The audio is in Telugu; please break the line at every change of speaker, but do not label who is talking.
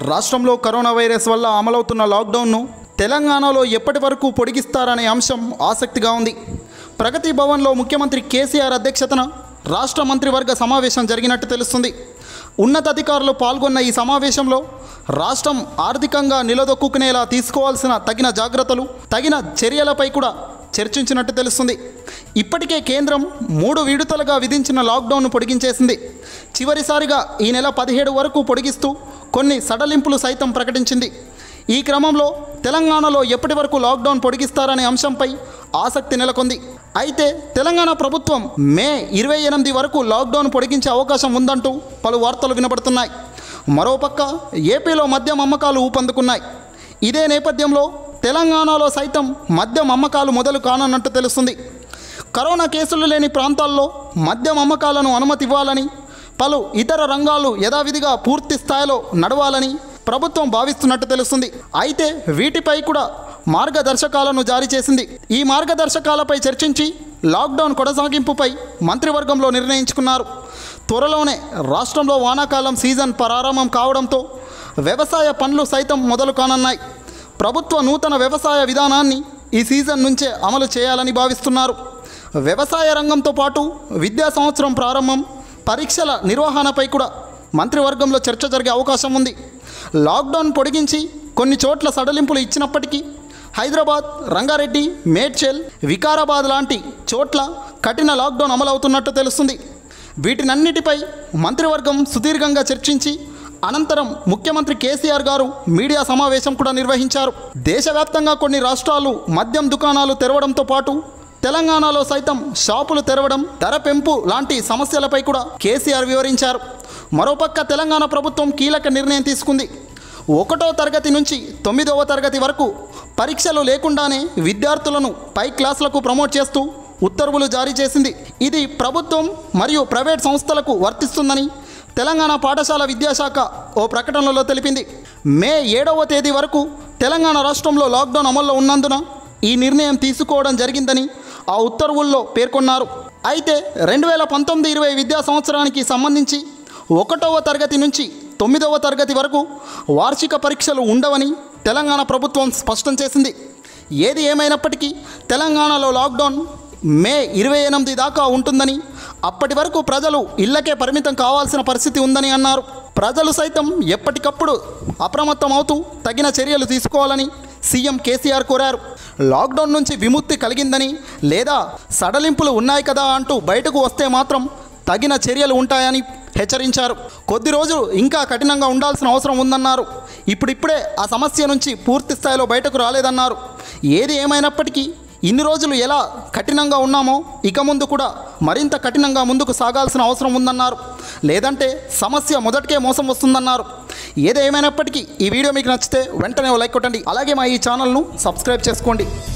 రాష్ట్రంలో కరోనా వైరస్ వల్ల అమలవుతున్న లాక్డౌన్ను తెలంగాణలో ఎప్పటి వరకు పొడిగిస్తారనే అంశం ఆసక్తిగా ఉంది ప్రగతి భవన్లో ముఖ్యమంత్రి కేసీఆర్ అధ్యక్షతన రాష్ట్ర మంత్రివర్గ సమావేశం జరిగినట్టు తెలుస్తుంది ఉన్నతాధికారులు పాల్గొన్న ఈ సమావేశంలో రాష్ట్రం ఆర్థికంగా నిలదొక్కునేలా తీసుకోవాల్సిన తగిన జాగ్రత్తలు తగిన చర్యలపై కూడా చర్చించినట్టు తెలుస్తుంది ఇప్పటికే కేంద్రం మూడు విడతలుగా విధించిన లాక్డౌన్ను పొడిగించేసింది చివరిసారిగా ఈ నెల పదిహేడు వరకు పొడిగిస్తూ కొన్ని సడలింపులు సైతం ప్రకటించింది ఈ క్రమంలో తెలంగాణలో ఎప్పటి వరకు లాక్డౌన్ పొడిగిస్తారనే అంశంపై ఆసక్తి నెలకొంది అయితే తెలంగాణ ప్రభుత్వం మే ఇరవై ఎనిమిది వరకు లాక్డౌన్ పొడిగించే అవకాశం ఉందంటూ పలు వార్తలు వినబడుతున్నాయి మరోపక్క ఏపీలో మద్యం అమ్మకాలు ఊపందుకున్నాయి ఇదే నేపథ్యంలో తెలంగాణలో సైతం మద్యం అమ్మకాలు మొదలు కానున్నట్టు తెలుస్తుంది కరోనా కేసులు లేని ప్రాంతాల్లో మద్యం అమ్మకాలను అనుమతి ఇవ్వాలని పలు ఇతర రంగాలు యథావిధిగా పూర్తి స్థాయిలో నడవాలని ప్రభుత్వం భావిస్తున్నట్టు తెలుస్తుంది అయితే వీటిపై కూడా మార్గదర్శకాలను జారీ చేసింది ఈ మార్గదర్శకాలపై చర్చించి లాక్డౌన్ కొనసాగింపుపై మంత్రివర్గంలో నిర్ణయించుకున్నారు త్వరలోనే రాష్ట్రంలో వానాకాలం సీజన్ ప్రారంభం కావడంతో వ్యవసాయ పనులు సైతం మొదలు కానున్నాయి ప్రభుత్వ నూతన వ్యవసాయ విధానాన్ని ఈ సీజన్ నుంచే అమలు చేయాలని భావిస్తున్నారు వ్యవసాయ రంగంతో పాటు విద్యా సంవత్సరం ప్రారంభం పరీక్షల నిర్వహణపై కూడా మంత్రివర్గంలో చర్చ జరిగే అవకాశం ఉంది లాక్డౌన్ పొడిగించి కొన్ని చోట్ల సడలింపులు ఇచ్చినప్పటికీ హైదరాబాద్ రంగారెడ్డి మేడ్చల్ వికారాబాద్ లాంటి చోట్ల కఠిన లాక్డౌన్ అమలవుతున్నట్టు తెలుస్తుంది వీటినన్నిటిపై మంత్రివర్గం సుదీర్ఘంగా చర్చించి అనంతరం ముఖ్యమంత్రి కేసీఆర్ గారు మీడియా సమావేశం కూడా నిర్వహించారు దేశవ్యాప్తంగా కొన్ని రాష్ట్రాలు మద్యం దుకాణాలు తెరవడంతో పాటు తెలంగాణలో సైతం షాపులు తెరవడం ధర పెంపు లాంటి సమస్యలపై కూడా కేసీఆర్ వివరించారు మరోపక్క తెలంగాణ ప్రభుత్వం కీలక నిర్ణయం తీసుకుంది ఒకటో తరగతి నుంచి తొమ్మిదవ తరగతి వరకు పరీక్షలు లేకుండానే విద్యార్థులను పై క్లాసులకు ప్రమోట్ చేస్తూ ఉత్తర్వులు జారీ చేసింది ఇది ప్రభుత్వం మరియు ప్రైవేట్ సంస్థలకు వర్తిస్తుందని తెలంగాణ పాఠశాల విద్యాశాఖ ఓ ప్రకటనలో తెలిపింది మే ఏడవ తేదీ వరకు తెలంగాణ రాష్ట్రంలో లాక్డౌన్ అమల్లో ఉన్నందున ఈ నిర్ణయం తీసుకోవడం జరిగిందని ఆ ఉత్తర్వుల్లో పేర్కొన్నారు అయితే రెండు వేల పంతొమ్మిది ఇరవై విద్యా సంవత్సరానికి సంబంధించి ఒకటవ తరగతి నుంచి తొమ్మిదవ తరగతి వరకు వార్షిక పరీక్షలు ఉండవని తెలంగాణ ప్రభుత్వం స్పష్టం చేసింది ఏది ఏమైనప్పటికీ తెలంగాణలో లాక్డౌన్ మే ఇరవై ఎనిమిది దాకా ఉంటుందని అప్పటి వరకు ప్రజలు ఇళ్లకే పరిమితం కావాల్సిన పరిస్థితి ఉందని అన్నారు ప్రజలు సైతం ఎప్పటికప్పుడు అప్రమత్తం అవుతూ తగిన చర్యలు తీసుకోవాలని సీఎం కేసీఆర్ కోరారు లాక్డౌన్ నుంచి విముక్తి కలిగిందని లేదా సడలింపులు ఉన్నాయి కదా అంటూ బయటకు వస్తే మాత్రం తగిన చర్యలు ఉంటాయని హెచ్చరించారు కొద్ది రోజులు ఇంకా కఠినంగా ఉండాల్సిన అవసరం ఉందన్నారు ఇప్పుడిప్పుడే ఆ సమస్య నుంచి పూర్తి స్థాయిలో బయటకు రాలేదన్నారు ఏది ఏమైనప్పటికీ ఇన్ని రోజులు ఎలా కఠినంగా ఉన్నామో ఇక ముందు కూడా మరింత కఠినంగా ముందుకు సాగాల్సిన అవసరం ఉందన్నారు లేదంటే సమస్య మొదటికే మోసం వస్తుందన్నారు ఏదేమైనప్పటికీ ఈ వీడియో మీకు నచ్చితే వెంటనే ఓ లైక్ కొట్టండి అలాగే మా ఈ ఛానల్ను సబ్స్క్రైబ్ చేసుకోండి